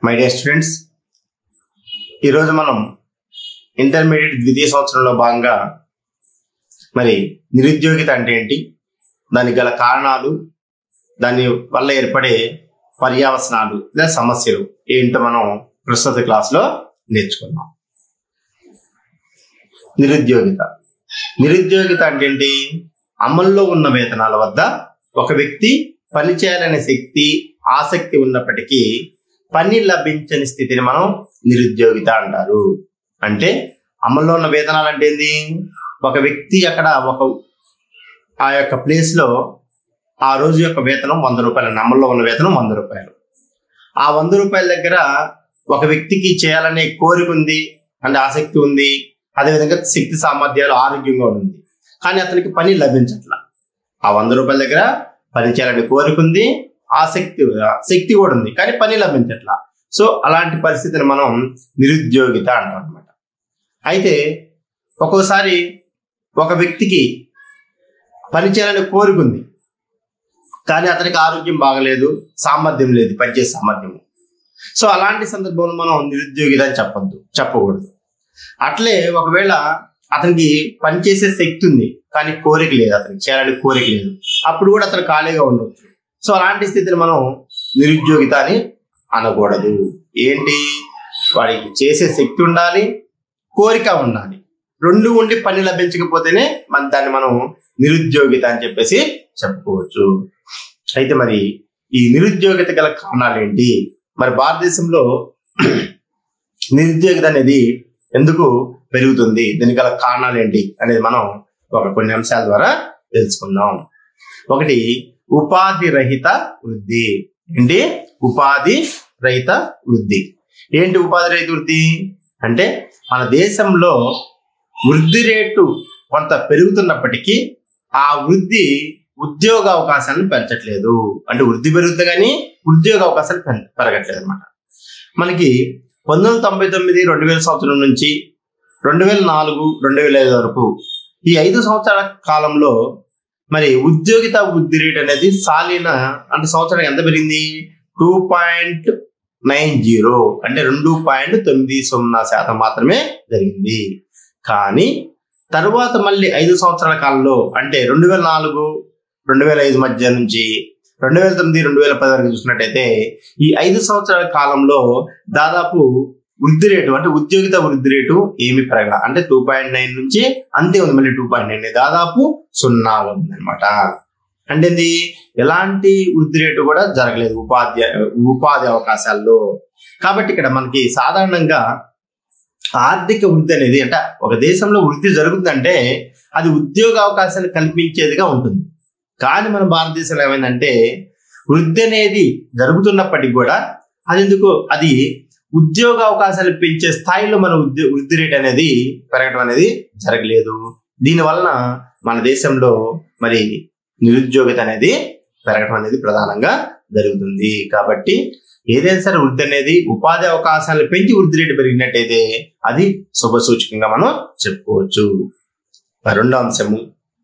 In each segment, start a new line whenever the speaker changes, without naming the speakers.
My dear students ఈరోజు మనం intermediate ద్వితీయ సంవత్సరంలో భాగంగా మరి నిరుద్యోగిత అంటే ఏంటి దానికి గల కారణాలు దాని వల్ల ఏర్పడే పర్యావసనాలు లేదా సమస్యలు ఏంటో మనం ప్రస్తుత క్లాస్లో నేర్చుకుందాం నిరుద్యోగిత నిరుద్యోగిత అంటే ఏంటి అమల్లో ఉన్న వేతనాల వద్ద ఒక వ్యక్తి పని చేయాలనే శక్తి ఆసక్తి ఉన్నప్పటికీ పని లభించని స్థితిని మనం నిరుద్యోగిత అంటారు అంటే అమల్లో ఉన్న వేతనాలు అంటే ఏంది ఒక వ్యక్తి అక్కడ ఒక ఆ యొక్క ప్లేస్ లో ఆ రోజు యొక్క వేతనం వంద రూపాయలు అమల్లో ఉన్న వేతనం వంద రూపాయలు ఆ వంద రూపాయల దగ్గర ఒక వ్యక్తికి చేయాలనే కోరిక ఉంది అంటే ఆసక్తి ఉంది అదేవిధంగా శక్తి సామర్థ్యాలు ఆరోగ్యంగా ఉంది కానీ అతనికి పని లభించట్ల ఆ వంద రూపాయల దగ్గర పని చేయాలని కోరిక ఉంది ఆసక్తి శక్తి కూడా ఉంది కానీ పని లభించట్లా సో అలాంటి పరిస్థితిని మనం నిరుద్యోగిత అంటాం అనమాట అయితే ఒక్కోసారి ఒక వ్యక్తికి పని చేయాలని కోరిక ఉంది కానీ అతనికి ఆరోగ్యం బాగలేదు సామర్థ్యం లేదు పనిచేసే సామర్థ్యం సో అలాంటి సందర్భంలో మనం నిరుద్యోగిత అని చెప్పొద్దు చెప్పకూడదు అట్లే ఒకవేళ అతనికి పనిచేసే శక్తి ఉంది కానీ కోరిక లేదు అతనికి చేయాలని కోరిక లేదు అప్పుడు కూడా అతను ఖాళీగా ఉండవచ్చు సో అలాంటి స్థితిని మనం నిరుద్యోగిత అని అనకూడదు ఏంటి వాడికి చేసే శక్తి ఉండాలి కోరిక ఉండాలి రెండు ఉండి పని లభించకపోతేనే మన దాన్ని మనం నిరుద్యోగిత అని చెప్పేసి చెప్పుకోవచ్చు అయితే మరి ఈ నిరుద్యోగిత గల కారణాలు ఏంటి మరి భారతదేశంలో నిరుద్యోగిత అనేది ఎందుకు పెరుగుతుంది దీనికి గల కారణాలు ఏంటి అనేది మనం ఒక కొన్ని అంశాల ద్వారా తెలుసుకుందాం ఒకటి ఉపాధి రహిత వృద్ధి ఏంటి ఉపాధి రహిత వృద్ధి ఏంటి ఉపాధి రహిత వృద్ధి అంటే మన దేశంలో వృద్ధి రేటు కొంత పెరుగుతున్నప్పటికీ ఆ వృద్ధి ఉద్యోగ అవకాశాలను పెంచట్లేదు అంటే వృద్ధి పెరుగుతుంది కానీ ఉద్యోగ అవకాశాలు పెం- పెరగట్లేదు అనమాట మనకి పంతొమ్మిది వందల తొంభై తొమ్మిది రెండు వేల సంవత్సరం నుంచి రెండు వేల నాలుగు రెండు వేల ఐదు వరకు ఈ ఐదు సంవత్సరాల కాలంలో మరి ఉద్యోగిత వృద్ధి రేట్ అనేది సాలిన అంటే సంవత్సరానికి ఎంత పెరిగింది టూ పాయింట్ నైన్ జీరో అంటే రెండు పాయింట్ తొమ్మిది సున్నా శాతం మాత్రమే జరిగింది కానీ తరువాత మళ్ళీ ఐదు సంవత్సరాల కాలంలో అంటే రెండు వేల నాలుగు రెండు వేల ఐదు మధ్య నుంచి రెండు వేల తొమ్మిది రెండు వేల పది వరకు చూసినట్టయితే ఈ ఐదు సంవత్సరాల కాలంలో దాదాపు వృద్ధి రేటు అంటే ఉద్యోగిత వృద్ధి రేటు ఏమి పెరగల అంటే టూ పాయింట్ నైన్ నుంచి అంతే ఉంది మళ్ళీ టూ పాయింట్ నైన్ దాదాపు సున్నాగా ఉంది అనమాట అంటే ఏంది ఎలాంటి వృద్ధి రేటు కూడా జరగలేదు ఉపాధి ఉపాధి అవకాశాల్లో కాబట్టి ఇక్కడ మనకి సాధారణంగా ఆర్థిక వృద్ధి అనేది అంటే ఒక దేశంలో వృద్ధి జరుగుతుందంటే అది ఉద్యోగ అవకాశాలు కల్పించేదిగా ఉంటుంది కానీ మన భారతదేశంలో ఏమైందంటే వృద్ధి అనేది జరుగుతున్నప్పటికీ కూడా అది ఎందుకు అది ఉద్యోగ అవకాశాలు పెంచే స్థాయిలో మన ఉద్యో వృద్ధి రేట్ అనేది పెరగడం అనేది జరగలేదు దీని వలన మన దేశంలో మరి నిరుద్యోగిత అనేది పెరగడం అనేది ప్రధానంగా జరుగుతుంది కాబట్టి ఏదైనా సరే వృద్ధి అనేది ఉపాధి అవకాశాలను పెంచి వృద్ధి రేటు పెరిగినట్టయితే అది శుభ సూచకంగా మనం చెప్పుకోవచ్చు రెండో అంశము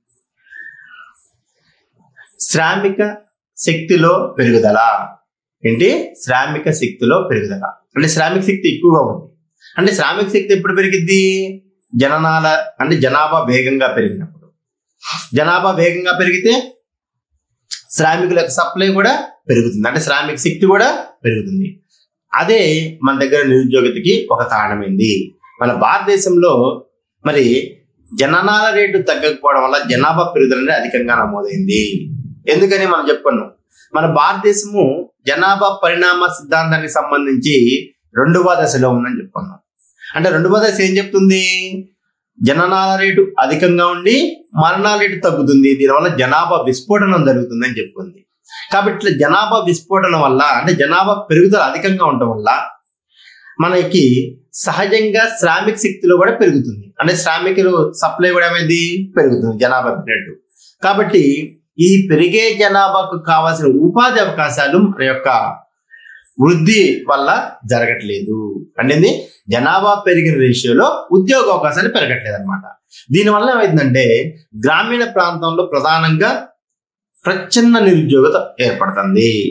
శ్రామిక శక్తిలో పెరుగుదల ఏంటి శ్రామిక శక్తిలో పెరుగుదల అంటే శ్రామిక శక్తి ఎక్కువగా ఉంది అంటే శ్రామిక శక్తి ఎప్పుడు పెరిగిద్ది జననాల అంటే జనాభా వేగంగా పెరిగినప్పుడు జనాభా వేగంగా పెరిగితే శ్రామికుల యొక్క సప్లై కూడా పెరుగుతుంది అంటే శ్రామిక శక్తి కూడా పెరుగుతుంది అదే మన దగ్గర నిరుద్యోగితకి ఒక కారణమైంది మన భారతదేశంలో మరి జననాల రేటు తగ్గకపోవడం వల్ల జనాభా పెరుగుదల అనేది అధికంగా నమోదైంది ఎందుకని మనం చెప్పుకున్నాం మన భారతదేశము జనాభా పరిణామ సిద్ధాంతానికి సంబంధించి రెండవ దశలో ఉందని చెప్పుకున్నాం అంటే రెండవ దశ ఏం చెప్తుంది జననాల రేటు అధికంగా ఉండి మరణాల రేటు తగ్గుతుంది దీనివల్ల జనాభా విస్ఫోటనం జరుగుతుందని చెప్పుకుంది కాబట్టి ఇట్లా జనాభా విస్ఫోటనం వల్ల అంటే జనాభా పెరుగుదల అధికంగా ఉండటం వల్ల మనకి సహజంగా శ్రామిక శక్తిలో కూడా పెరుగుతుంది అంటే శ్రామికులు సప్లై కూడా ఏమైంది పెరుగుతుంది జనాభా పెరిగినట్టు కాబట్టి ఈ పెరిగే జనాభాకు కావాల్సిన ఉపాధి అవకాశాలు మన యొక్క వృద్ధి వల్ల జరగట్లేదు అంటే ఏంది? జనాభా పెరిగిన రేషియోలో ఉద్యోగ అవకాశాలు పెరగట్లేదు అనమాట దీనివల్ల ఏమైందంటే గ్రామీణ ప్రాంతంలో ప్రధానంగా ప్రచ్ఛన్న నిరుద్యోగత ఏర్పడుతుంది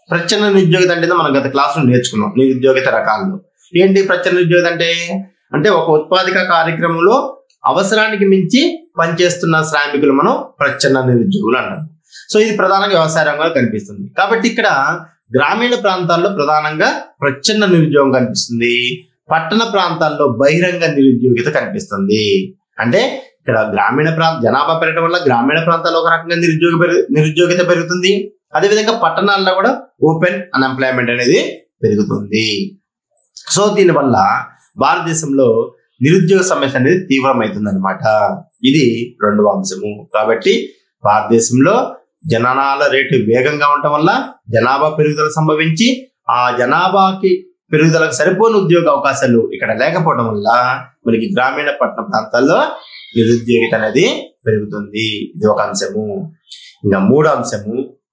ప్రచ్ఛన్న నిరుద్యోగిత అంటే మనం గత క్లాసులో నేర్చుకున్నాం నిరుద్యోగిత రకాల్లో ఏంటి ప్రచ్ఛన్న నిరుద్యోగిత అంటే అంటే ఒక ఉత్పాదక కార్యక్రమంలో అవసరానికి మించి పనిచేస్తున్న శ్రామికులు మనం ప్రచ్ఛన్న నిరుద్యోగులు అంటాం సో ఇది ప్రధానంగా వ్యవసాయ రంగంలో కనిపిస్తుంది కాబట్టి ఇక్కడ గ్రామీణ ప్రాంతాల్లో ప్రధానంగా ప్రచ్ఛన్న నిరుద్యోగం కనిపిస్తుంది పట్టణ ప్రాంతాల్లో బహిరంగ నిరుద్యోగిత కనిపిస్తుంది అంటే ఇక్కడ గ్రామీణ ప్రాంత జనాభా పెరగడం వల్ల గ్రామీణ ప్రాంతాల్లో ఒక రకంగా నిరుద్యోగ పెరుగు- నిరుద్యోగిత పెరుగుతుంది అదేవిధంగా పట్టణాల్లో కూడా ఓపెన్ అన్ఎంప్లాయ్మెంట్ అనేది పెరుగుతుంది సో దీనివల్ల భారతదేశంలో నిరుద్యోగ సమస్య అనేది తీవ్రమవుతుంది అనమాట ఇది రెండవ అంశము కాబట్టి భారతదేశంలో జననాల రేటు వేగంగా ఉండటం వల్ల జనాభా పెరుగుదల సంభవించి ఆ జనాభాకి పెరుగుదలకు సరిపోని ఉద్యోగ అవకాశాలు ఇక్కడ లేకపోవడం వల్ల మనకి గ్రామీణ పట్టణ ప్రాంతాల్లో నిరుద్యోగిత అనేది పెరుగుతుంది ఇది ఒక అంశము ఇంకా మూడో అంశము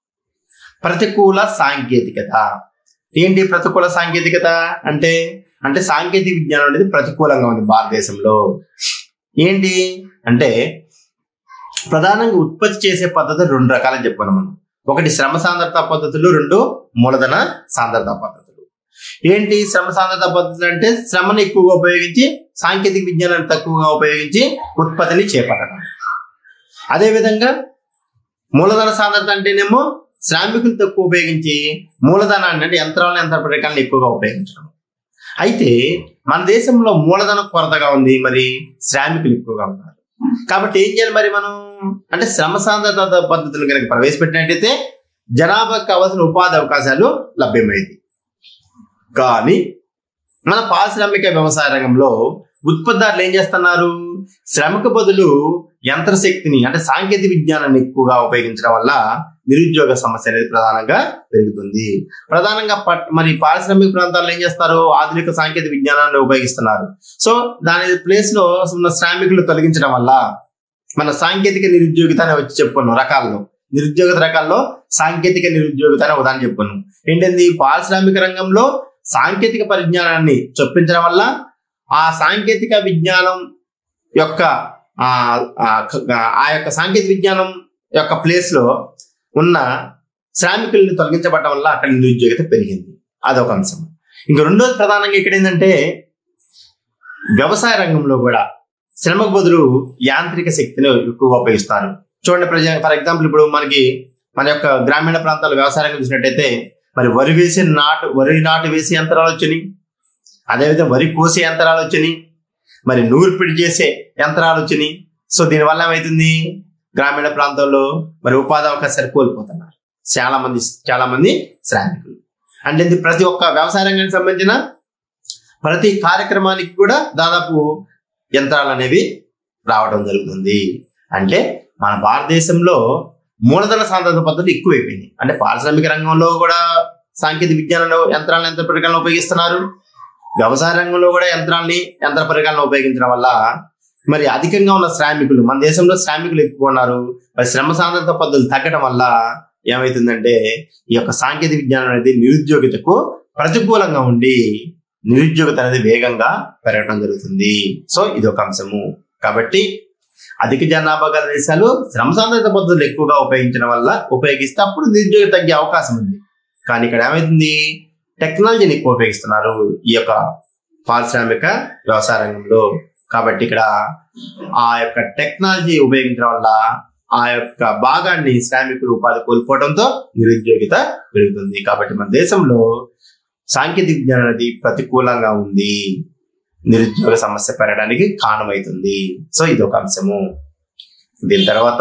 ప్రతికూల సాంకేతికత ఏంటి ప్రతికూల సాంకేతికత అంటే అంటే సాంకేతిక విజ్ఞానం అనేది ప్రతికూలంగా ఉంది భారతదేశంలో ఏంటి అంటే ప్రధానంగా ఉత్పత్తి చేసే పద్ధతులు రెండు రకాలని చెప్పుకున్నాం మనం ఒకటి శ్రమ సాంద్రత పద్ధతులు రెండు మూలధన సాంద్రత పద్ధతులు ఏంటి శ్రమ సాంద్రత పద్ధతులు అంటే శ్రమను ఎక్కువగా ఉపయోగించి సాంకేతిక విజ్ఞానాన్ని తక్కువగా ఉపయోగించి ఉత్పత్తిని చేపట్టడం అదేవిధంగా మూలధన సాంద్రత అంటేనేమో శ్రామికులు తక్కువ ఉపయోగించి మూలధనాన్ని అంటే యంత్రాలను యంత్ర పరికరాలను ఎక్కువగా ఉపయోగించడం అయితే మన దేశంలో మూలధన కొరతగా ఉంది మరి శ్రామికులు ఎక్కువగా ఉన్నారు కాబట్టి ఏం చేయాలి మరి మనం అంటే శ్రమ సాంద్రత పద్ధతులు కనుక ప్రవేశపెట్టినట్టయితే జనాభాకు కావాల్సిన ఉపాధి అవకాశాలు లభ్యమైంది కానీ మన పారిశ్రామిక వ్యవసాయ రంగంలో ఉత్పత్తిదారులు ఏం చేస్తున్నారు శ్రమకు బదులు యంత్రశక్తిని అంటే సాంకేతిక విజ్ఞానాన్ని ఎక్కువగా ఉపయోగించడం వల్ల నిరుద్యోగ సమస్య అనేది ప్రధానంగా పెరుగుతుంది ప్రధానంగా పట్- మరి పారిశ్రామిక ప్రాంతాల్లో ఏం చేస్తారు ఆధునిక సాంకేతిక విజ్ఞానాన్ని ఉపయోగిస్తున్నారు సో దాని ప్లేస్ లో ఉన్న శ్రామికులు తొలగించడం వల్ల మన సాంకేతిక నిరుద్యోగిత అని వచ్చి చెప్పుకున్నాం రకాల్లో నిరుద్యోగిత రకాల్లో సాంకేతిక నిరుద్యోగిత అని ఉదాహరణ చెప్పుకున్నాం ఏంటంది పారిశ్రామిక రంగంలో సాంకేతిక పరిజ్ఞానాన్ని చొప్పించడం వల్ల ఆ సాంకేతిక విజ్ఞానం యొక్క ఆ ఆ ఆ యొక్క సాంకేతిక విజ్ఞానం యొక్క ప్లేస్ లో ఉన్న శ్రామికుల్ని తొలగించబడటం వల్ల అక్కడ నిరుద్యోగిత పెరిగింది అదొక అంశం ఇంకా రెండోది ప్రధానంగా ఇక్కడ ఏంటంటే వ్యవసాయ రంగంలో కూడా శ్రమకు బదులు యాంత్రిక శక్తిని ఎక్కువగా ఉపయోగిస్తారు చూడండి ప్రజ ఫర్ ఎగ్జాంపుల్ ఇప్పుడు మనకి మన యొక్క గ్రామీణ ప్రాంతాల వ్యవసాయ రంగం చూసినట్టయితే మరి వరి వేసే నాటు వరి నాటు వేసే యంత్రాలు వచ్చినాయి అదేవిధంగా వరి కోసే యంత్రాలు వచ్చినాయి మరి నూర్పిడి చేసే యంత్రాలు వచ్చినాయి సో దీనివల్ల ఏమవుతుంది గ్రామీణ ప్రాంతాల్లో మరి ఉపాధి అవకాశాలు కోల్పోతున్నారు చాలా మంది చాలా మంది శ్రామికులు అంటే ఇది ప్రతి ఒక్క వ్యవసాయ రంగానికి సంబంధించిన ప్రతి కార్యక్రమానికి కూడా దాదాపు యంత్రాలు అనేవి రావడం జరుగుతుంది అంటే మన భారతదేశంలో మూలధన సాంద్రత పద్ధతులు ఎక్కువైపోయినాయి అంటే పారిశ్రామిక రంగంలో కూడా సాంకేతిక విజ్ఞానంలో యంత్రాలను యంత్ర పరికరాలను ఉపయోగిస్తున్నారు వ్యవసాయ రంగంలో కూడా యంత్రాలని యంత్ర పరికరాలను ఉపయోగించడం వల్ల మరి అధికంగా ఉన్న శ్రామికులు మన దేశంలో శ్రామికులు ఎక్కువ ఉన్నారు మరి శ్రమ సాంద్రత పద్ధతులు తగ్గడం వల్ల ఏమవుతుందంటే ఈ యొక్క సాంకేతిక విజ్ఞానం అనేది నిరుద్యోగితకు ప్రతికూలంగా ఉండి నిరుద్యోగిత అనేది వేగంగా పెరగడం జరుగుతుంది సో ఇది ఒక అంశము కాబట్టి అధిక జనాభా గల దేశాలు శ్రమ సాంద్రత పద్ధతులు ఎక్కువగా ఉపయోగించడం వల్ల ఉపయోగిస్తే అప్పుడు నిరుద్యోగం తగ్గే అవకాశం ఉంది కానీ ఇక్కడ ఏమైతుంది టెక్నాలజీని ఎక్కువ ఉపయోగిస్తున్నారు ఈ యొక్క పారిశ్రామిక వ్యవసాయ రంగంలో కాబట్టి ఇక్కడ ఆ యొక్క టెక్నాలజీ ఉపయోగించడం వల్ల ఆ యొక్క భాగాన్ని శ్రామికులు ఉపాధి కోల్పోవడంతో నిరుద్యోగిత పెరుగుతుంది కాబట్టి మన దేశంలో సాంకేతిక విజ్ఞానం అనేది ప్రతికూలంగా ఉంది నిరుద్యోగ సమస్య పెరగడానికి కారణమవుతుంది సో ఇది ఒక అంశము దీని తర్వాత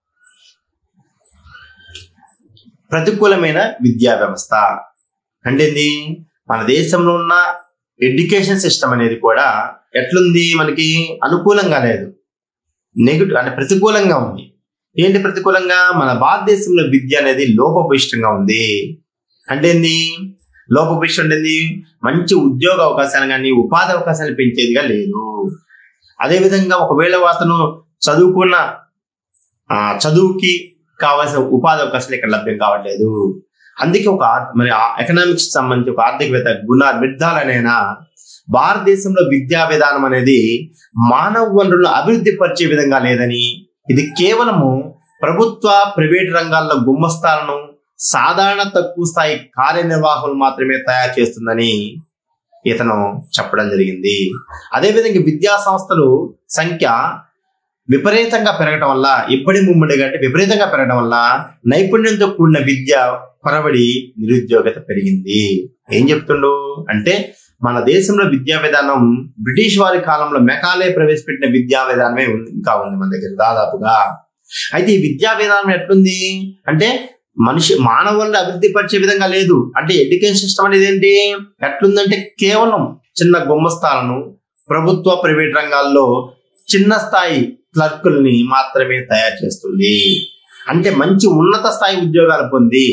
ప్రతికూలమైన విద్యా వ్యవస్థ అంటే ఏంది మన దేశంలో ఉన్న ఎడ్యుకేషన్ సిస్టమ్ అనేది కూడా ఎట్లుంది మనకి అనుకూలంగా లేదు నెగిటివ్ అంటే ప్రతికూలంగా ఉంది ఏంటి ప్రతికూలంగా మన భారతదేశంలో విద్య అనేది లోపభూయిష్టంగా ఉంది అంటే ఏంది లోపభూయిష్టం అంటే ఏంది మంచి ఉద్యోగ అవకాశాలు కానీ ఉపాధి అవకాశాలు పెంచేదిగా లేదు అదేవిధంగా ఒకవేళ అతను చదువుకున్న ఆ, చదువుకి కావాల్సిన ఉపాధి అవకాశాలు ఇక్కడ లభ్యం కావట్లేదు అందుకే ఒక ఆర్- మరి ఎకనామిక్స్ సంబంధించి ఒక ఆర్థికవేత్త గునార్ మిర్దాల్ అనేనా భారతదేశంలో విద్యా విధానం అనేది మానవ వనరులను అభివృద్ధి పరిచే విధంగా లేదని ఇది కేవలము ప్రభుత్వ ప్రైవేట్ రంగాల్లో గుమ్మస్తాలను సాధారణ తక్కువ స్థాయి కార్యనిర్వాహకులు మాత్రమే తయారు చేస్తుందని ఇతను చెప్పడం జరిగింది అదేవిధంగా విద్యా సంస్థలు సంఖ్య విపరీతంగా పెరగడం వల్ల ఇప్పటి ముమ్మడిగా అంటే విపరీతంగా పెరగడం వల్ల నైపుణ్యంతో కూడిన విద్య కొరబడి నిరుద్యోగత పెరిగింది ఏం చెప్తుండు అంటే మన దేశంలో విద్యా విధానం బ్రిటిష్ వారి కాలంలో మెకాలే ప్రవేశపెట్టిన విద్యా విధానమే ఉంది ఇంకా ఉంది మన దగ్గర దాదాపుగా అయితే ఈ విద్యా విధానం ఎట్లుంది అంటే మనిషి మానవులను అభివృద్ధి పరిచే విధంగా లేదు అంటే ఎడ్యుకేషన్ సిస్టమ్ అనేది ఏంటి ఎట్లుందంటే కేవలం చిన్న గుమ్మస్తాలను ప్రభుత్వ ప్రైవేట్ రంగాల్లో చిన్న స్థాయి క్లర్కుల్ని మాత్రమే తయారు చేస్తుంది అంటే మంచి ఉన్నత స్థాయి ఉద్యోగాలు పొంది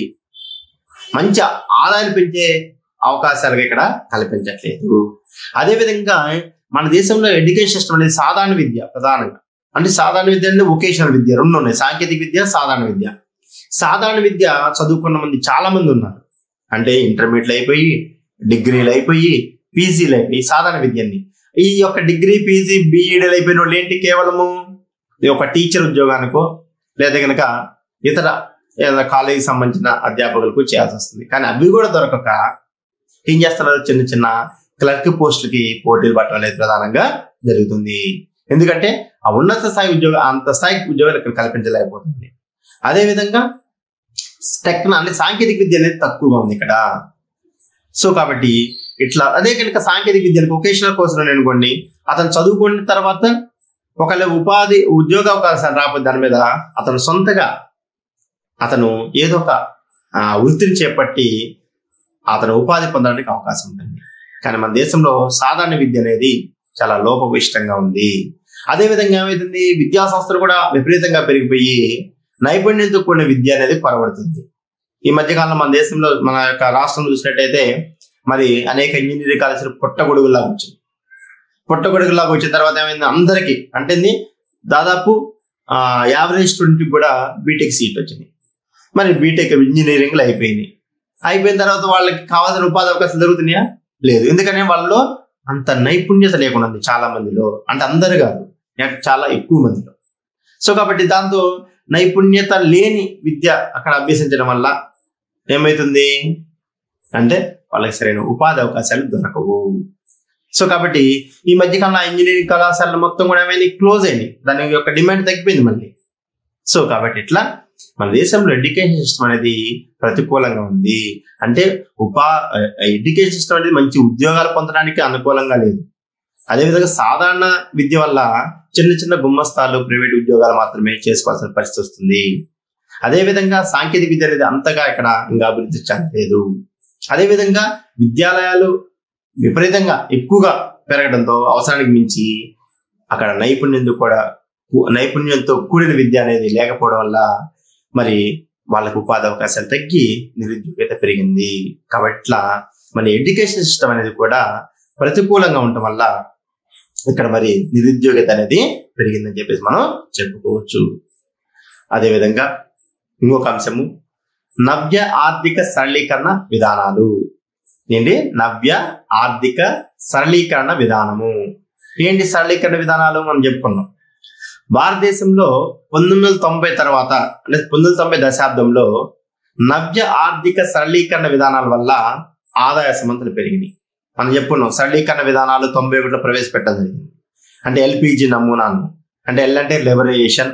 మంచి ఆదాయాలు పెంచే అవకాశాలు ఇక్కడ కల్పించట్లేదు అదేవిధంగా మన దేశంలో ఎడ్యుకేషన్ సిస్టమ్ అనేది సాధారణ విద్య ప్రధానంగా అంటే సాధారణ విద్య అంటే వొకేషనల్ విద్య రెండు ఉన్నాయి సాంకేతిక విద్య సాధారణ విద్య సాధారణ విద్య చదువుకున్న మంది చాలా మంది ఉన్నారు అంటే ఇంటర్మీడియట్ అయిపోయి డిగ్రీలు అయిపోయి పీజీలు అయిపోయి సాధారణ విద్యని ఈ యొక్క డిగ్రీ పీజీ బీఈడీలు అయిపోయిన వాళ్ళు ఏంటి కేవలము ఈ ఒక టీచర్ ఉద్యోగానికో లేదా కనుక ఇతర ఏదైనా కాలేజీకి సంబంధించిన అధ్యాపకులకు చేయాల్సి వస్తుంది కానీ అవి కూడా దొరకక ఏం చేస్తున్నారు చిన్న చిన్న క్లర్క్ పోస్టులకి పోటీలు పట్టడం అనేది ప్రధానంగా జరుగుతుంది ఎందుకంటే ఆ ఉన్నత స్థాయి ఉద్యోగ అంత స్థాయి ఉద్యోగాలు ఇక్కడ కల్పించలేకపోతుంది అదేవిధంగా టెక్న అంటే సాంకేతిక విద్య అనేది తక్కువగా ఉంది ఇక్కడ సో కాబట్టి ఇట్లా అదే కనుక సాంకేతిక విద్యను వొకేషనల్ కోర్సులో అనుకోండి అతను చదువుకున్న తర్వాత ఒకవేళ ఉపాధి ఉద్యోగ అవకాశాలు రాకపోతే దాని మీద అతను సొంతగా అతను ఏదో ఒక ఆ, వృత్తిని చేపట్టి అతను ఉపాధి పొందడానికి అవకాశం ఉంటుంది కానీ మన దేశంలో సాధారణ విద్య అనేది చాలా లోపభూయిష్టంగా ఉంది అదేవిధంగా ఏమైతుంది విద్యా సంస్థలు కూడా విపరీతంగా పెరిగిపోయి నైపుణ్యంతో కూడిన విద్య అనేది కొరబడుతుంది ఈ మధ్యకాలంలో మన దేశంలో మన యొక్క రాష్ట్రంలో చూసినట్టయితే మరి అనేక ఇంజనీరింగ్ కాలేజీలు పుట్టగొడుగులాగా వచ్చింది పుట్టగొడుగులాగా వచ్చిన తర్వాత ఏమైంది అందరికీ అంటే ఏంది? దాదాపు యావరేజ్ స్టూడెంట్కి కూడా బీటెక్ సీట్ వచ్చింది మరి బీటెక్ ఇంజనీరింగ్లు అయిపోయినాయి అయిపోయిన తర్వాత వాళ్ళకి కావాల్సిన ఉపాధి అవకాశాలు దొరుకుతున్నాయా లేదు ఎందుకని వాళ్ళలో అంత నైపుణ్యత లేకుండా ఉంది చాలా మందిలో అంటే అందరు కాదు ఎక్- చాలా ఎక్కువ మందిలో సో కాబట్టి దాంతో నైపుణ్యత లేని విద్య అక్కడ అభ్యసించడం వల్ల ఏమవుతుంది అంటే వాళ్ళకి సరైన ఉపాధి అవకాశాలు దొరకవు సో కాబట్టి ఈ మధ్యకాలంలో ఇంజనీరింగ్ కళాశాలలు మొత్తం కూడా ఏమైంది క్లోజ్ అయింది దాని యొక్క డిమాండ్ తగ్గిపోయింది మళ్ళీ సో కాబట్టి ఇట్లా మన దేశంలో ఎడ్యుకేషన్ సిస్టమ్ అనేది ప్రతికూలంగా ఉంది అంటే ఉపా ఎడ్యుకేషన్ సిస్టమ్ అనేది మంచి ఉద్యోగాలు పొందడానికి అనుకూలంగా లేదు అదేవిధంగా సాధారణ విద్య వల్ల చిన్న చిన్న గుమ్మస్తాలు ప్రైవేట్ ఉద్యోగాలు మాత్రమే చేసుకోవాల్సిన పరిస్థితి వస్తుంది అదేవిధంగా సాంకేతిక విద్య అనేది అంతగా ఇక్కడ ఇంకా అభివృద్ధి చెందలేదు అదేవిధంగా విద్యాలయాలు విపరీతంగా ఎక్కువగా పెరగడంతో అవసరానికి మించి అక్కడ నైపుణ్యంతో కూడా నైపుణ్యంతో కూడిన విద్య అనేది లేకపోవడం వల్ల మరి వాళ్ళకు ఉపాధి అవకాశాలు తగ్గి నిరుద్యోగత పెరిగింది కాబట్టి ఇట్లా మన ఎడ్యుకేషన్ సిస్టమ్ అనేది కూడా ప్రతికూలంగా ఉండటం వల్ల ఇక్కడ మరి నిరుద్యోగత అనేది పెరిగిందని చెప్పేసి మనం చెప్పుకోవచ్చు అదేవిధంగా ఇంకొక అంశము నవ్య ఆర్థిక సరళీకరణ విధానాలు ఏంటి నవ్య ఆర్థిక సరళీకరణ విధానము ఏంటి సరళీకరణ విధానాలు మనం చెప్పుకున్నాం భారతదేశంలో పంతొమ్మిది వందల తొంభై తర్వాత అంటే పంతొమ్మిది వందల తొంభై దశాబ్దంలో నవ్య ఆర్థిక సరళీకరణ విధానాల వల్ల ఆదాయ సమర్థలు పెరిగినాయి మనం చెప్పుకున్నాం సరళీకరణ విధానాలు తొంభై ఒకటిలో ప్రవేశపెట్టడం జరిగింది అంటే ఎల్పిజి నమూనాను అంటే ఎల్ అంటే లిబరైజేషన్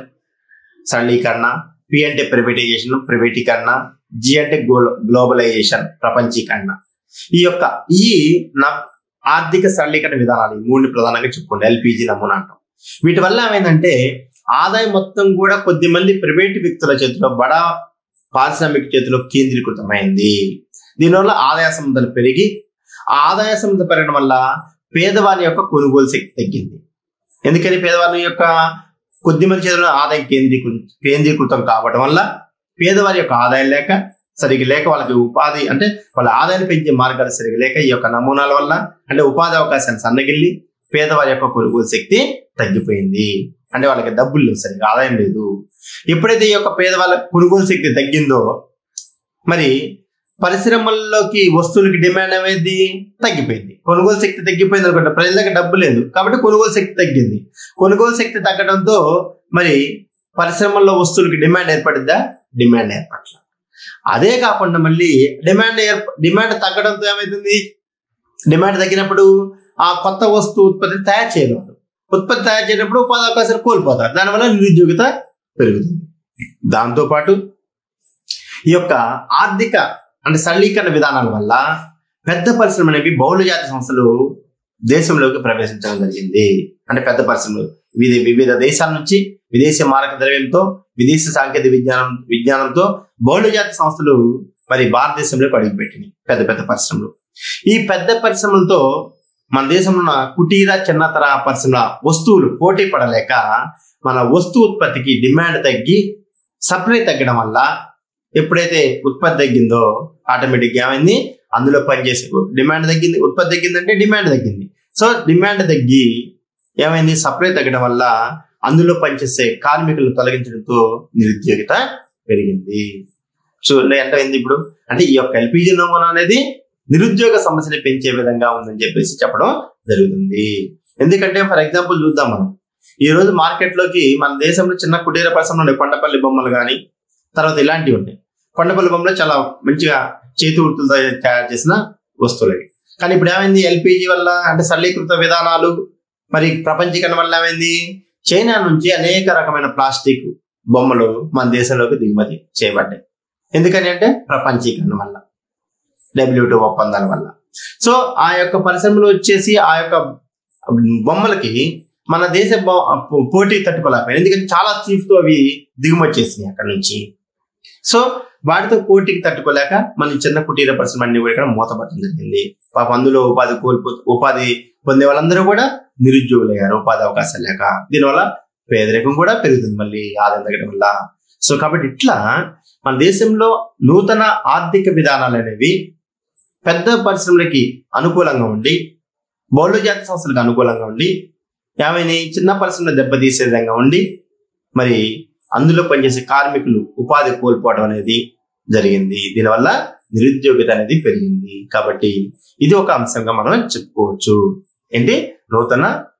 సరళీకరణ పి అంటే ప్రైవేటైజేషన్ ప్రైవేటీకరణ జి అంటే గ్లోబలైజేషన్ ప్రపంచీకరణ ఈ యొక్క ఈ న- ఆర్థిక సరళీకరణ విధానాలు ఈ మూడు ప్రధానంగా చెప్పుకోండి ఎల్పిజి నమూనా అంటాం వీటి వల్ల ఏమైందంటే ఆదాయం మొత్తం కూడా కొద్ది మంది ప్రైవేట్ వ్యక్తుల చేతిలో బడా పారిశ్రామిక చేతిలో కేంద్రీకృతమైంది దీనివల్ల ఆదాయ సంబంధాలు పెరిగి ఆ ఆదాయ సంబంధం పెరగడం వల్ల పేదవారి యొక్క కొనుగోలు శక్తి తగ్గింది ఎందుకని పేదవారి యొక్క కొద్ది మంది చేతిలో ఆదాయం కేంద్రీకృ కేంద్రీకృతం కావడం వల్ల పేదవారి యొక్క ఆదాయం లేక సరిగ్గా లేక వాళ్ళకి ఉపాధి అంటే వాళ్ళ ఆదాయాన్ని పెంచే మార్గాలు సరిగ్గా లేక ఈ యొక్క నమూనాల వల్ల అంటే ఉపాధి అవకాశాలు సన్నగిల్లి పేదవారి యొక్క కొనుగోలు శక్తి తగ్గిపోయింది అంటే వాళ్ళకి డబ్బులు లేవు సరిగ్గా ఆదాయం లేదు ఎప్పుడైతే ఈ యొక్క పేదవాళ్ళ కొనుగోలు శక్తి తగ్గిందో మరి పరిశ్రమల్లోకి వస్తువులకి డిమాండ్ అనేది తగ్గిపోయింది కొనుగోలు శక్తి తగ్గిపోయింది అనుకుంటే ప్రజల దగ్గర డబ్బు లేదు కాబట్టి కొనుగోలు శక్తి తగ్గింది కొనుగోలు శక్తి తగ్గడంతో మరి పరిశ్రమల్లో వస్తువులకి డిమాండ్ ఏర్పడిద్దా డిమాండ్ ఏర్పడల అదే కాకుండా మళ్ళీ డిమాండ్ ఏర్ప డిమాండ్ తగ్గడంతో ఏమవుతుంది డిమాండ్ తగ్గినప్పుడు ఆ కొత్త వస్తువు ఉత్పత్తిని తయారు చేయలేరు ఉత్పత్తి తయారు చేయనప్పుడు ఉపాధి అవకాశాలు కోల్పోతారు దానివల్ల నిరుద్యోగిత పెరుగుతుంది దాంతోపాటు ఈ యొక్క ఆర్థిక అంటే సరళీకరణ విధానాల వల్ల పెద్ద పరిశ్రమ అనేవి బహుళజాతి సంస్థలు దేశంలోకి ప్రవేశించడం జరిగింది అంటే పెద్ద పరిశ్రమలు వివిధ వివిధ దేశాల నుంచి విదేశీ మారక ద్రవ్యంతో విదేశీ సాంకేతిక విజ్ఞానం విజ్ఞానంతో బహుళజాతి సంస్థలు మరి భారతదేశంలోకి అడుగుపెట్టినాయి పెద్ద పెద్ద పరిశ్రమలు ఈ పెద్ద పరిశ్రమలతో మన దేశంలో ఉన్న కుటీర చిన్న తరహా పరిశ్రమల వస్తువులు పోటీ పడలేక మన వస్తు ఉత్పత్తికి డిమాండ్ తగ్గి సప్లై తగ్గడం వల్ల ఎప్పుడైతే ఉత్పత్తి తగ్గిందో ఆటోమేటిక్ ఏమైంది అందులో పనిచేసే డిమాండ్ తగ్గింది ఉత్పత్తి తగ్గిందంటే డిమాండ్ తగ్గింది సో డిమాండ్ తగ్గి ఏమైంది సప్లై తగ్గడం వల్ల అందులో పనిచేసే కార్మికులను తొలగించడంతో నిరుద్యోగిత పెరిగింది సో ఎంత అయింది ఇప్పుడు అంటే ఈ యొక్క ఎల్పిజి నమూనా అనేది నిరుద్యోగ సమస్యని పెంచే విధంగా ఉందని చెప్పేసి చెప్పడం జరుగుతుంది ఎందుకంటే ఫర్ ఎగ్జాంపుల్ చూద్దాం మనం ఈ రోజు మార్కెట్ లోకి మన దేశంలో చిన్న కుటీర పరిశ్రమలు ఉన్నాయి కొండపల్లి బొమ్మలు కానీ తర్వాత ఇలాంటివి ఉంటాయి కొండపల్లి బొమ్మలు చాలా మంచిగా చేతి వృత్తులతో తయారు చేసిన వస్తువులు అవి కానీ ఇప్పుడు ఏమైంది ఎల్పిజి వల్ల అంటే సరళీకృత విధానాలు మరి ప్రపంచీకరణ వల్ల ఏమైంది చైనా నుంచి అనేక రకమైన ప్లాస్టిక్ బొమ్మలు మన దేశంలోకి దిగుమతి చేయబడ్డాయి ఎందుకని అంటే ప్రపంచీకరణ వల్ల డబ్ల్యూటూ ఒప్పందాల వల్ల సో ఆ యొక్క పరిశ్రమలు వచ్చేసి ఆ యొక్క బొమ్మలకి మన దేశ బొ- పోటీ తట్టుకోలేకపోయింది ఎందుకంటే చాలా చీఫ్ తో అవి దిగుమతి చేసినాయి అక్కడ నుంచి సో వాటితో పోటీకి తట్టుకోలేక మన చిన్న కుటీర పరిశ్రమ అన్ని కూడా ఇక్కడ మూతపడడం జరిగింది పాప అందులో ఉపాధి కోల్పో ఉపాధి పొందే వాళ్ళందరూ కూడా నిరుద్యోగులయ్యారు ఉపాధి అవకాశాలు లేక దీనివల్ల పేదరికం కూడా పెరుగుతుంది మళ్ళీ ఆదాయం తగ్గడం వల్ల సో కాబట్టి ఇట్లా మన దేశంలో నూతన ఆర్థిక విధానాలు అనేవి పెద్ద పరిశ్రమలకి అనుకూలంగా ఉండి బహుళజాతి సంస్థలకు అనుకూలంగా ఉండి ఏమైనా చిన్న పరిశ్రమలు దెబ్బతీసే విధంగా ఉండి మరి అందులో పనిచేసే కార్మికులు ఉపాధి కోల్పోవడం అనేది జరిగింది దీనివల్ల నిరుద్యోగిత అనేది పెరిగింది కాబట్టి ఇది ఒక అంశంగా మనం చెప్పుకోవచ్చు ఏంటి నూతన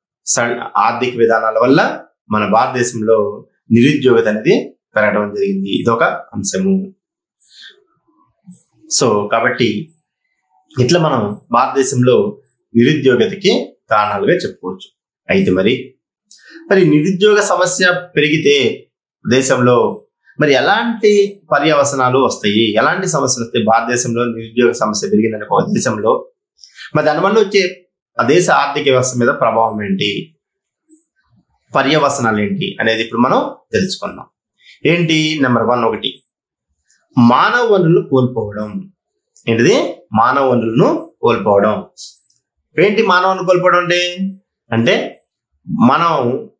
స- ఆర్థిక విధానాల వల్ల మన భారతదేశంలో నిరుద్యోగిత అనేది పెరగడం జరిగింది ఇది ఒక అంశము సో కాబట్టి ఇట్లా మనం భారతదేశంలో నిరుద్యోగతకి కారణాలుగా చెప్పుకోవచ్చు అయితే మరి మరి నిరుద్యోగ సమస్య పెరిగితే దేశంలో మరి ఎలాంటి పర్యవసనాలు వస్తాయి ఎలాంటి సమస్యలు వస్తాయి భారతదేశంలో నిరుద్యోగ సమస్య పెరిగిందని ఒక దేశంలో మరి దానివల్ల వచ్చే ఆ దేశ ఆర్థిక వ్యవస్థ మీద ప్రభావం ఏంటి పర్యవసనాలు ఏంటి అనేది ఇప్పుడు మనం తెలుసుకుందాం ఏంటి నెంబర్ వన్ ఒకటి మానవ వనరులు కోల్పోవడం ఏంటిది మానవ వనరులను కోల్పోవడం ఏంటి మానవ వనరులు కోల్పోవడం అంటే అంటే మనం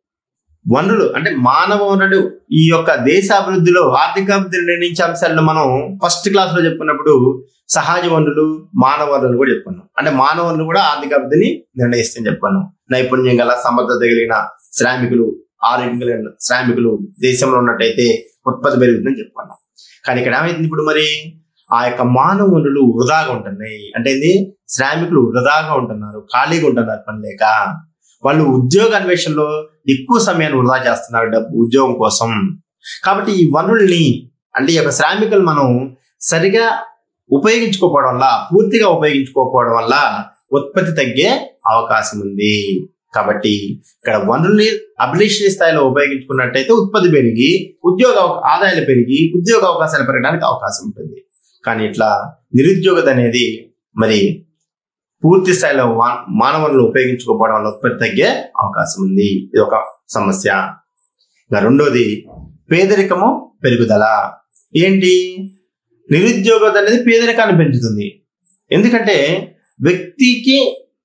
వనరులు అంటే మానవ వనరులు ఈ యొక్క దేశ అభివృద్ధిలో ఆర్థిక అభివృద్ధి నిర్ణయించే అంశాలను మనం ఫస్ట్ క్లాస్ లో చెప్పుకున్నప్పుడు సహజ వనరులు మానవ వనరులు కూడా చెప్పుకున్నాం అంటే మానవ వనరులు కూడా ఆర్థిక అభివృద్ధిని నిర్ణయిస్తాయని చెప్పుకున్నాం నైపుణ్యం గల సమర్థత కలిగిన శ్రామికులు ఆరోగ్యం కలిగిన శ్రామికులు దేశంలో ఉన్నట్టయితే ఉత్పత్తి పెరుగుతుందని చెప్పుకున్నాం కానీ ఇక్కడ ఏమైంది ఇప్పుడు మరి ఆ యొక్క మానవ వనరులు వృధాగా ఉంటున్నాయి అంటే ఏంది శ్రామికులు వృధాగా ఉంటున్నారు ఖాళీగా ఉంటున్నారు పని లేక వాళ్ళు ఉద్యోగ అన్వేషణలో ఎక్కువ సమయాన్ని వృధా చేస్తున్నారు డబ్బు ఉద్యోగం కోసం కాబట్టి ఈ వనరుల్ని అంటే ఈ యొక్క శ్రామికులు మనం సరిగా ఉపయోగించుకోకపోవడం వల్ల పూర్తిగా ఉపయోగించుకోకపోవడం వల్ల ఉత్పత్తి తగ్గే అవకాశం ఉంది కాబట్టి ఇక్కడ వనరుల్ని అభిలేషణీయ స్థాయిలో ఉపయోగించుకున్నట్టయితే ఉత్పత్తి పెరిగి ఉద్యోగ అవ- ఆదాయాలు పెరిగి ఉద్యోగ అవకాశాలు పెరగడానికి అవకాశం ఉంటుంది కానీ ఇట్లా నిరుద్యోగత అనేది మరి పూర్తి స్థాయిలో వా- మానవులను ఉపయోగించుకోకపోవడం వల్ల ఉత్పత్తి తగ్గే అవకాశం ఉంది ఇది ఒక సమస్య ఇంకా రెండోది పేదరికము పెరుగుదల ఏంటి నిరుద్యోగత అనేది పేదరికాన్ని పెంచుతుంది ఎందుకంటే వ్యక్తికి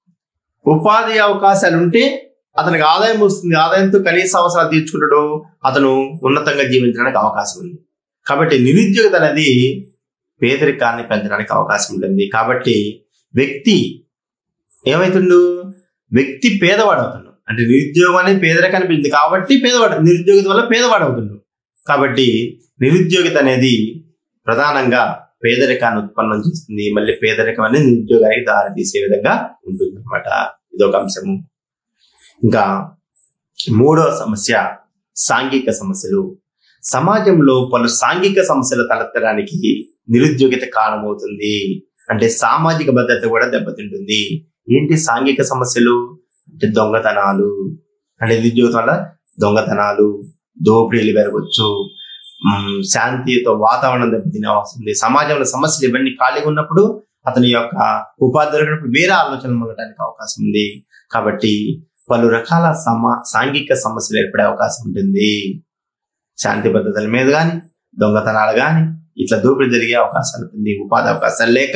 ఉపాధి అవకాశాలు ఉంటే అతనికి ఆదాయం వస్తుంది ఆదాయంతో కనీస అవసరాలు తీర్చుకుంటాడు అతను ఉన్నతంగా జీవించడానికి అవకాశం ఉంది కాబట్టి నిరుద్యోగత అనేది పేదరికాన్ని పెంచడానికి అవకాశం ఉంటుంది కాబట్టి వ్యక్తి ఏమైతుండు వ్యక్తి పేదవాడు అవుతుండు అంటే నిరుద్యోగం అనేది పేదరికాన్ని పెంచింది కాబట్టి పేదవాడు నిరుద్యోగత వల్ల పేదవాడు అవుతుండు కాబట్టి నిరుద్యోగిత అనేది ప్రధానంగా పేదరికాన్ని ఉత్పన్నం చేస్తుంది మళ్ళీ పేదరికం అనేది నిరుద్యోగానికి దారి తీసే విధంగా ఉంటుంది అనమాట ఇదొక అంశము ఇంకా మూడవ సమస్య సాంఘిక సమస్యలు సమాజంలో పలు సాంఘిక సమస్యలు తలెత్తడానికి నిరుద్యోగిత కారణమవుతుంది అంటే సామాజిక భద్రత కూడా దెబ్బతింటుంది ఏంటి సాంఘిక సమస్యలు అంటే దొంగతనాలు అంటే నిరుద్యోగం వల్ల దొంగతనాలు దోపిడీలు పెరగవచ్చు ఉమ్, శాంతియుత వాతావరణం దెబ్బతినే వస్తుంది సమాజంలో సమస్యలు ఇవన్నీ ఖాళీగా ఉన్నప్పుడు అతని యొక్క ఉపాధి దొరికినప్పుడు వేరే ఆలోచనలు మొదలడానికి అవకాశం ఉంది కాబట్టి పలు రకాల సమా సాంఘిక సమస్యలు ఏర్పడే అవకాశం ఉంటుంది శాంతి భద్రతల మీద కానీ దొంగతనాలు కానీ ఇట్లా దోపిడీ జరిగే అవకాశాలు ఉంటుంది ఉపాధి అవకాశాలు లేక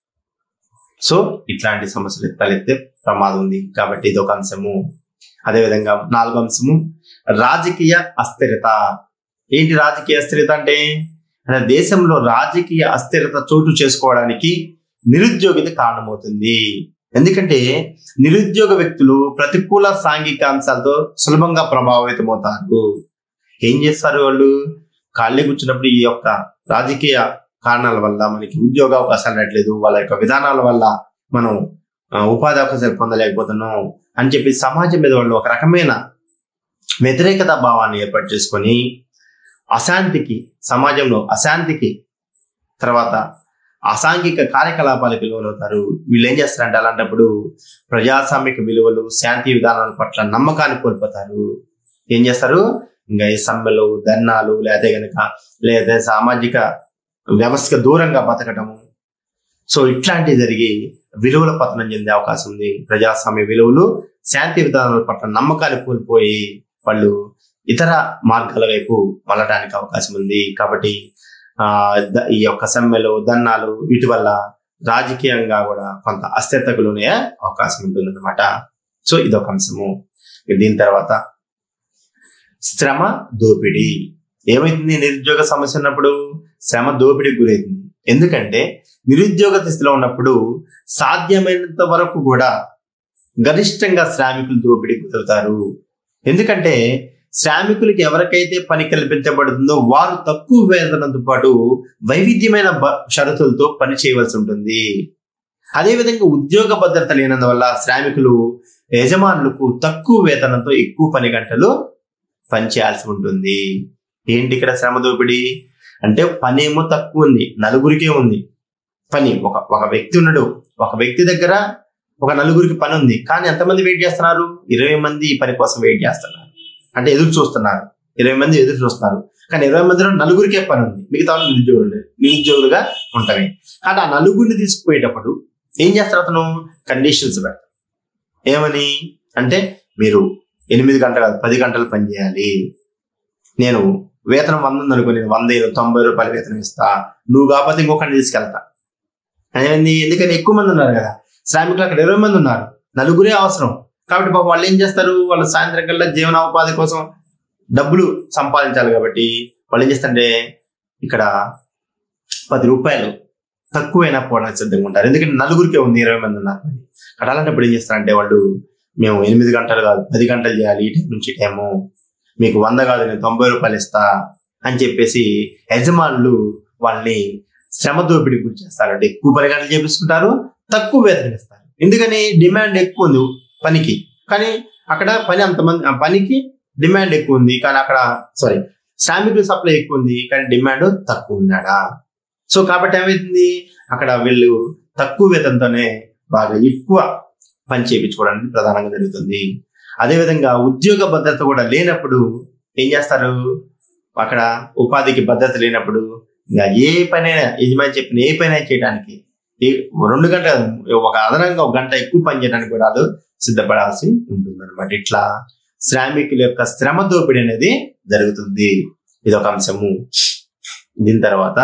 సో ఇట్లాంటి సమస్యలు తలెత్తే ప్రమాదం ఉంది కాబట్టి ఇది ఒక అంశము అదేవిధంగా నాలుగో అంశము రాజకీయ అస్థిరత ఏంటి రాజకీయ అస్థిరత అంటే అంటే దేశంలో రాజకీయ అస్థిరత చోటు చేసుకోవడానికి నిరుద్యోగిత కారణమవుతుంది ఎందుకంటే నిరుద్యోగ వ్యక్తులు ప్రతికూల సాంఘిక అంశాలతో సులభంగా ప్రభావితమవుతారు ఏం చేస్తారు వాళ్ళు ఖాళీ కూర్చున్నప్పుడు ఈ యొక్క రాజకీయ కారణాల వల్ల మనకి ఉద్యోగ అవకాశాలు రావట్లేదు వాళ్ళ యొక్క విధానాల వల్ల మనం ఆ, ఉపాధి అవకాశాలు పొందలేకపోతున్నాం అని చెప్పి సమాజం మీద వాళ్ళు ఒక రకమైన వ్యతిరేకత భావాన్ని ఏర్పాటు చేసుకొని అశాంతికి సమాజంలో అశాంతికి తర్వాత అసాంఘిక కార్యకలాపాలకు లోనవుతారు వీళ్ళు ఏం చేస్తారంటే అలాంటప్పుడు ప్రజాస్వామిక విలువలు శాంతి విధానాల పట్ల నమ్మకాన్ని కోల్పోతారు ఏం చేస్తారు ఇంకా ఈ సమ్మెలు ధర్నాలు లేదా గనక లేదా సామాజిక వ్యవస్థకు దూరంగా బతకటము సో ఇట్లాంటివి జరిగి విలువల పతనం చెందే అవకాశం ఉంది ప్రజాస్వామ్య విలువలు శాంతి విధానాల పట్ల నమ్మకాన్ని కోల్పోయి వాళ్ళు ఇతర మార్గాల వైపు మళ్ళటానికి అవకాశం ఉంది కాబట్టి ఆ ద- ఈ యొక్క సమ్మెలు దన్నాలు వీటి వల్ల రాజకీయంగా కూడా కొంత అస్థిరతకు లోనే అవకాశం ఉంటుంది అనమాట సో ఇదొక అంశము దీని తర్వాత శ్రమ దోపిడీ ఏమైతుంది నిరుద్యోగ సమస్య ఉన్నప్పుడు శ్రమ దోపిడీకి గురైంది ఎందుకంటే నిరుద్యోగ స్థితిలో ఉన్నప్పుడు సాధ్యమైనంత వరకు కూడా గరిష్టంగా శ్రామికులు దోపిడీకి గురవుతారు ఎందుకంటే శ్రామికులకి ఎవరికైతే పని కల్పించబడుతుందో వారు తక్కువ వేతనంతో పాటు వైవిధ్యమైన బ- షరతులతో పని చేయవలసి ఉంటుంది అదేవిధంగా ఉద్యోగ భద్రత లేనందువల్ల శ్రామికులు యజమానులకు తక్కువ వేతనంతో ఎక్కువ పని గంటలు పనిచేయాల్సి ఉంటుంది ఏంటి ఇక్కడ శ్రమ దోపిడీ అంటే పని ఏమో తక్కువ ఉంది నలుగురికే ఉంది పని ఒక ఒక వ్యక్తి ఉన్నాడు ఒక వ్యక్తి దగ్గర ఒక నలుగురికి పని ఉంది కానీ ఎంతమంది వెయిట్ చేస్తున్నారు ఇరవై మంది ఈ పని కోసం వెయిట్ చేస్తున్నారు అంటే ఎదురు చూస్తున్నారు ఇరవై మంది ఎదురు చూస్తున్నారు కానీ ఇరవై మందిలో నలుగురికే పని ఉంది మిగతా వాళ్ళు నిరుద్యోగులు నిరుద్యోగులుగా ఉంటాయి కానీ ఆ నలుగురిని తీసుకుపోయేటప్పుడు ఏం చేస్తారు అతను కండిషన్స్ పెడతారు ఏమని అంటే మీరు ఎనిమిది గంటలు కాదు పది గంటలు పని చేయాలి నేను వేతనం వంద ఉంది అనుకో నేను వంద ఇరవై తొంభై రూపాయల వేతనం ఇస్తా నువ్వు కాకపోతే ఇంకొకరిని తీసుకెళ్తా అదేంది ఎందుకని ఎక్కువ మంది ఉన్నారు కదా శ్రామికులు అక్కడ ఇరవై మంది ఉన్నారు నలుగురే అవసరం కాబట్టి పాపం వాళ్ళు ఏం చేస్తారు వాళ్ళు సాయంత్రం కల్లా జీవనోపాధి కోసం డబ్బులు సంపాదించాలి కాబట్టి వాళ్ళు ఏం చేస్తారంటే ఇక్కడ పది రూపాయలు తక్కువైనా పోవడానికి సిద్ధంగా ఉంటారు ఎందుకంటే నలుగురికే ఉంది ఇరవై మంది ఉన్నారు అని. అక్కడ అలాంటప్పుడు ఏం చేస్తారంటే వాళ్ళు మేము ఎనిమిది గంటలు కాదు పది గంటలు చేయాలి ఈ టైం నుంచి ఈ టైము మీకు వంద కాదు నేను తొంభై రూపాయలు ఇస్తా అని చెప్పేసి యజమానులు వాళ్ళని శ్రమ దోపిడీ గురి చేస్తారు అంటే ఎక్కువ పని గంటలు చేపిస్తుంటారు తక్కువ వేతనం ఇస్తారు ఎందుకని డిమాండ్ ఎక్కువ ఉంది పనికి కానీ అక్కడ పని అంతమంది ఆ పనికి డిమాండ్ ఎక్కువ ఉంది కానీ అక్కడ సారీ శ్రామికుల సప్లై ఎక్కువ ఉంది కానీ డిమాండ్ తక్కువ ఉన్నాడా సో కాబట్టి ఏమైంది అక్కడ వీళ్ళు తక్కువ వేతనంతోనే బాగా ఎక్కువ పని చేయించుకోవడానికి ప్రధానంగా జరుగుతుంది అదేవిధంగా ఉద్యోగ భద్రత కూడా లేనప్పుడు ఏం చేస్తారు అక్కడ ఉపాధికి భద్రత లేనప్పుడు ఇంకా ఏ పనైనా యజమాని చెప్పిన ఏ పనైనా చేయడానికి ఏ- రెండు గంటలు ఒక అదనంగా ఒక గంట ఎక్కువ పని చేయడానికి కూడా వాళ్ళు సిద్ధపడాల్సి ఉంటుంది అనమాట ఇట్లా శ్రామికుల యొక్క శ్రమ దోపిడీ అనేది జరుగుతుంది ఇది ఒక అంశము దీని తర్వాత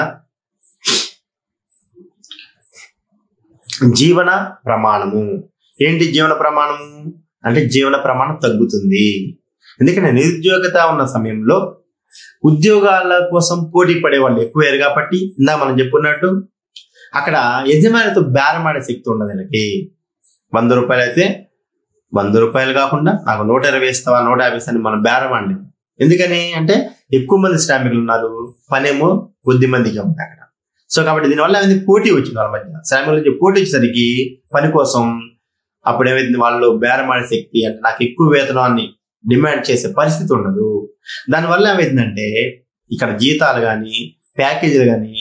జీవన ప్రమాణము ఏంటి జీవన ప్రమాణము అంటే జీవన ప్రమాణం తగ్గుతుంది ఎందుకంటే నిరుద్యోగత ఉన్న సమయంలో ఉద్యోగాల కోసం పోటీ పడే వాళ్ళు ఎక్కువయ్యారు కాబట్టి ఇందా మనం చెప్పుకున్నట్టు అక్కడ యజమానితో బేరమాడే శక్తి ఉండదు వీళ్ళకి వంద రూపాయలు అయితే వంద రూపాయలు కాకుండా నాకు నూట ఇరవై ఇస్తావా నూట యాభై ఇస్తాను మనం బేరం అండి ఎందుకని అంటే ఎక్కువ మంది శ్రామికులు ఉన్నారు పనేమో కొద్ది మందికి ఉంది అక్కడ సో కాబట్టి దీనివల్ల ఏమైంది పోటీ వచ్చింది వాళ్ళ మధ్య శ్రామికుల మధ్య పోటీ వచ్చేసరికి పని కోసం అప్పుడు ఏమైంది వాళ్ళు బేరమాడే శక్తి అంటే నాకు ఎక్కువ వేతనాన్ని డిమాండ్ చేసే పరిస్థితి ఉండదు దానివల్ల ఏమైందంటే ఇక్కడ జీతాలు కానీ ప్యాకేజీలు కానీ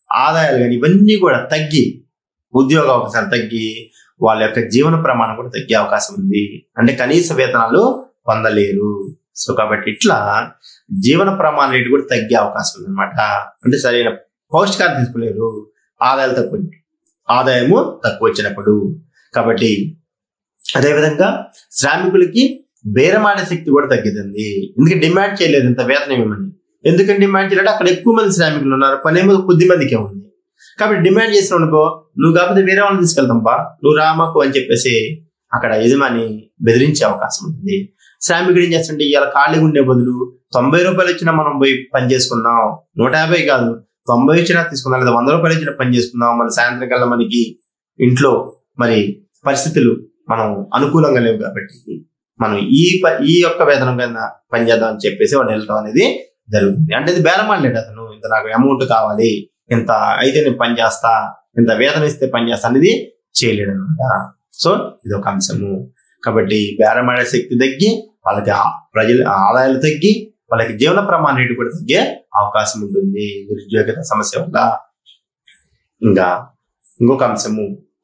ఆదాయాలు కానీ ఇవన్నీ కూడా తగ్గి ఉద్యోగ అవకాశాలు తగ్గి వాళ్ళ యొక్క జీవన ప్రమాణం కూడా తగ్గే అవకాశం ఉంది అంటే కనీస వేతనాలు పొందలేరు సో కాబట్టి ఇట్లా జీవన ప్రమాణం రేటు కూడా తగ్గే అవకాశం ఉంది అనమాట అంటే సరైన పౌష్టికాలు తీసుకోలేరు ఆదాయాలు తక్కువ ఆదాయము తక్కువ వచ్చినప్పుడు కాబట్టి అదేవిధంగా శ్రామికులకి బేరమాడే శక్తి కూడా తగ్గుతుంది ఎందుకంటే డిమాండ్ చేయలేదు ఇంత వేతనం ఇవ్వమని ఎందుకంటే డిమాండ్ చేయలేదు అక్కడ ఎక్కువ మంది శ్రామికులు ఉన్నారు పని ఏమో కొద్ది మందికే ఉంది కాబట్టి డిమాండ్ చేసిన అనుకో నువ్వు కాకపోతే వేరే వాళ్ళని తీసుకెళ్తాంపా నువ్వు రామాకు అని చెప్పేసి అక్కడ యజమాని బెదిరించే అవకాశం ఉంటుంది శ్రామికుడు ఏం చేస్తుంటే ఇవాళ ఖాళీగా ఉండే బదులు తొంభై రూపాయలు ఇచ్చినా మనం పోయి పని చేసుకుందాం నూట యాభై కాదు తొంభై ఇచ్చినా తీసుకుందాం లేదా వంద రూపాయలు ఇచ్చినా పని చేసుకుందాం మళ్ళీ సాయంత్రం కల్లా మనకి ఇంట్లో మరి పరిస్థితులు మనం అనుకూలంగా లేవు కాబట్టి మనం ఈ ప- ఈ యొక్క వేతనం కింద పని చేద్దాం అని చెప్పేసి వాడు వెళ్ళటం అనేది జరుగుతుంది అంటే ఇది బేరమాడలేడు అతను ఇంత నాకు అమౌంట్ కావాలి ఇంత అయితే నేను పని చేస్తా ఇంత వేతనం ఇస్తే పని చేస్తా అనేది చేయలేడు అనమాట సో ఇది ఒక అంశము కాబట్టి బేరమాడే శక్తి తగ్గి వాళ్ళకి ఆ ప్రజల ఆదాయాలు తగ్గి వాళ్ళకి జీవన ప్రమాణ రేటు కూడా తగ్గే అవకాశం ఉంటుంది నిరుద్యోగిత సమస్య వల్ల ఇంకా ఇంకొక అంశము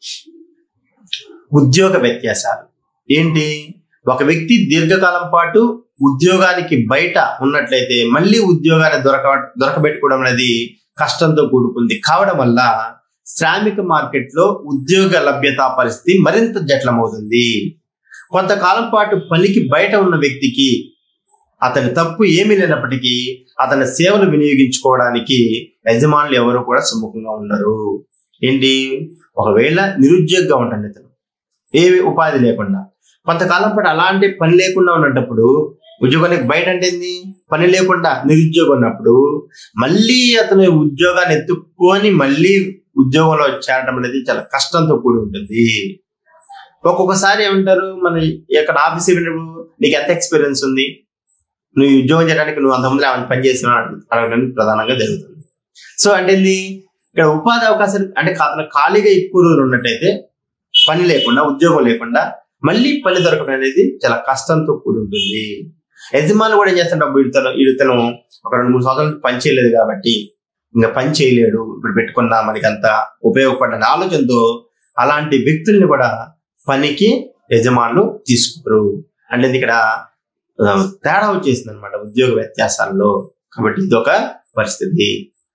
ఉద్యోగ వ్యత్యాసాలు ఏంటి ఒక వ్యక్తి దీర్ఘకాలం పాటు ఉద్యోగానికి బయట ఉన్నట్లయితే మళ్ళీ ఉద్యోగాన్ని దొరక దొరకబెట్టుకోవడం అనేది కష్టంతో కూడుకుంది కావడం వల్ల శ్రామిక మార్కెట్లో ఉద్యోగ లభ్యత పరిస్థితి మరింత జటిలమవుతుంది కొంతకాలం పాటు పనికి బయట ఉన్న వ్యక్తికి అతని తప్పు ఏమీ లేనప్పటికీ అతని సేవలు వినియోగించుకోవడానికి యజమానులు ఎవరు కూడా సుముఖంగా ఉండరు ఏంటి ఒకవేళ నిరుద్యోగిగా ఉంటుంది ఇతను ఏ ఉపాధి లేకుండా కొంతకాలం పాటు అలాంటి పని లేకుండా ఉన్నప్పుడు ఉద్యోగానికి బయట అంటే ఏంది పని లేకుండా నిరుద్యోగం ఉన్నప్పుడు మళ్ళీ అతను ఉద్యోగాన్ని ఎత్తుక్కొని మళ్ళీ ఉద్యోగంలో చేరడం అనేది చాలా కష్టంతో కూడి ఉంటుంది ఒక్కొక్కసారి ఏమంటారు మన ఇక్కడ ఆఫీస్ వెళ్ళినప్పుడు నీకు ఎంత ఎక్స్పీరియన్స్ ఉంది నువ్వు ఈ ఉద్యోగం చేయడానికి నువ్వు అంతమంది ఏమైనా పని చేస్తున్నావు అడగడం ప్రధానంగా జరుగుతుంది సో అంటే ఏంది ఇక్కడ ఉపాధి అవకాశాలు అంటే అతను ఖాళీగా ఎక్కువ రోజులు ఉన్నట్టయితే పని లేకుండా ఉద్యోగం లేకుండా మళ్ళీ పని దొరకడం అనేది చాలా కష్టంతో కూడి ఉంటుంది యజమానులు కూడా ఏం చేస్తుంటే వీడితను వీడితను ఒక రెండు మూడు సంవత్సరాలు పని చేయలేదు కాబట్టి ఇంకా పని చేయలేడు ఇప్పుడు పెట్టుకున్నా మనకి అంత ఉపయోగపడని ఆలోచనతో అలాంటి వ్యక్తుల్ని కూడా పనికి యజమానులు తీసుకోరు అంటే ఇది ఇక్కడ ఆ, తేడా వచ్చేసింది అనమాట ఉద్యోగ వ్యత్యాసాల్లో కాబట్టి ఇది ఒక పరిస్థితి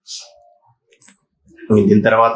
దీని తర్వాత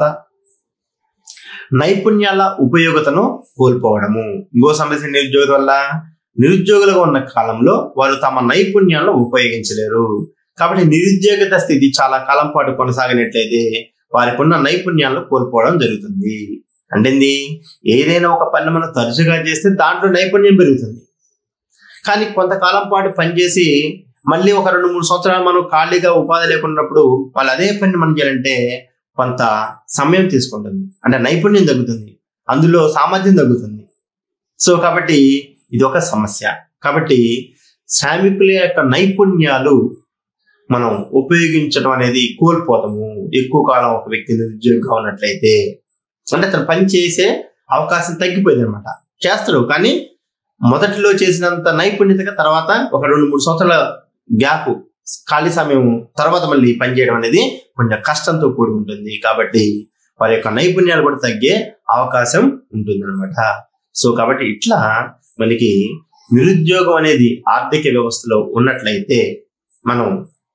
నైపుణ్యాల ఉపయోగతను కోల్పోవడము ఇంకో సమస్య నిరుద్యోగం వల్ల నిరుద్యోగులుగా ఉన్న కాలంలో వారు తమ నైపుణ్యాలను ఉపయోగించలేరు కాబట్టి నిరుద్యోగిత స్థితి చాలా కాలం పాటు కొనసాగినట్లయితే వారికి ఉన్న నైపుణ్యాలను కోల్పోవడం జరుగుతుంది అంటే ఏంది? ఏదైనా ఒక పని మనం తరచుగా చేస్తే దాంట్లో నైపుణ్యం పెరుగుతుంది కానీ కొంతకాలం పాటు పనిచేసి మళ్ళీ ఒక రెండు మూడు సంవత్సరాలు మనం ఖాళీగా ఉపాధి లేకున్నప్పుడు వాళ్ళు అదే పని మనం చేయాలంటే కొంత సమయం తీసుకుంటుంది అంటే నైపుణ్యం తగ్గుతుంది అందులో సామర్థ్యం తగ్గుతుంది సో కాబట్టి ఇది ఒక సమస్య కాబట్టి శ్రామికుల యొక్క నైపుణ్యాలు మనం ఉపయోగించడం అనేది కోల్పోతాము ఎక్కువ కాలం ఒక వ్యక్తి నిరుద్యోగిగా ఉన్నట్లయితే అంటే అతను పని చేసే అవకాశం తగ్గిపోయింది అనమాట చేస్తాడు కానీ మొదటిలో చేసినంత నైపుణ్యతగా తర్వాత ఒక రెండు మూడు సంవత్సరాల గ్యాప్ ఖాళీ సమయం తర్వాత మళ్ళీ పని చేయడం అనేది కొంచెం కష్టంతో కూడి ఉంటుంది కాబట్టి వారి యొక్క నైపుణ్యాలు కూడా తగ్గే అవకాశం ఉంటుంది అనమాట సో కాబట్టి ఇట్లా మనకి నిరుద్యోగం అనేది ఆర్థిక వ్యవస్థలో ఉన్నట్లయితే మనం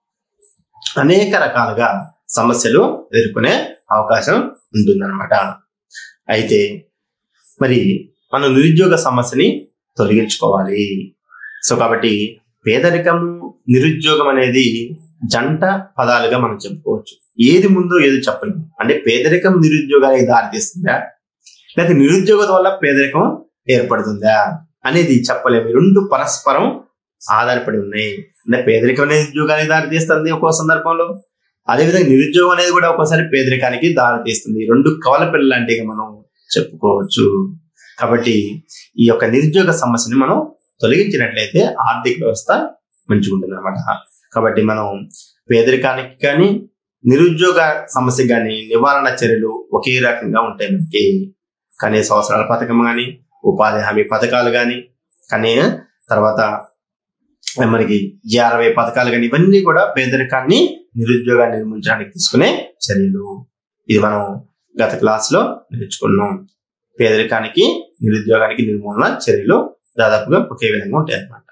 అనేక రకాలుగా సమస్యలు ఎదుర్కొనే అవకాశం ఉంటుందన్నమాట అయితే మరి మనం నిరుద్యోగ సమస్యని తొలగించుకోవాలి సో కాబట్టి పేదరికము నిరుద్యోగం అనేది జంట పదాలుగా మనం చెప్పుకోవచ్చు ఏది ముందో ఏది చెప్పలేము అంటే పేదరికం నిరుద్యోగానికి దారితీస్తుందా లేకపోతే నిరుద్యోగం వల్ల పేదరికం ఏర్పడుతుందా అనేది చెప్పలేము ఈ రెండు పరస్పరం ఆధారపడి ఉన్నాయి అంటే పేదరికం అనేది ఉద్యోగానికి దారితీస్తుంది ఒక్కో సందర్భంలో అదేవిధంగా నిరుద్యోగం అనేది కూడా ఒక్కోసారి పేదరికానికి దారితీస్తుంది ఈ రెండు కవల పిల్లలు లాంటివి మనం చెప్పుకోవచ్చు కాబట్టి ఈ యొక్క నిరుద్యోగ సమస్యని మనం తొలగించినట్లయితే ఆర్థిక వ్యవస్థ మంచిగా ఉంటుంది అనమాట కాబట్టి మనం పేదరికానికి కానీ నిరుద్యోగ సమస్య కానీ నివారణ చర్యలు ఒకే రకంగా ఉంటాయి మనకి కనీస అవసరాల పథకం కానీ ఉపాధి హామీ పథకాలు కానీ కానీ తర్వాత మనకి అరవై పథకాలు కానీ ఇవన్నీ కూడా పేదరికాన్ని నిరుద్యోగాన్ని నిర్మించడానికి తీసుకునే చర్యలు ఇది మనం గత క్లాస్ లో నేర్చుకున్నాం పేదరికానికి నిరుద్యోగానికి నిర్మూలన చర్యలు దాదాపుగా ఒకే విధంగా ఉంటాయి అన్నమాట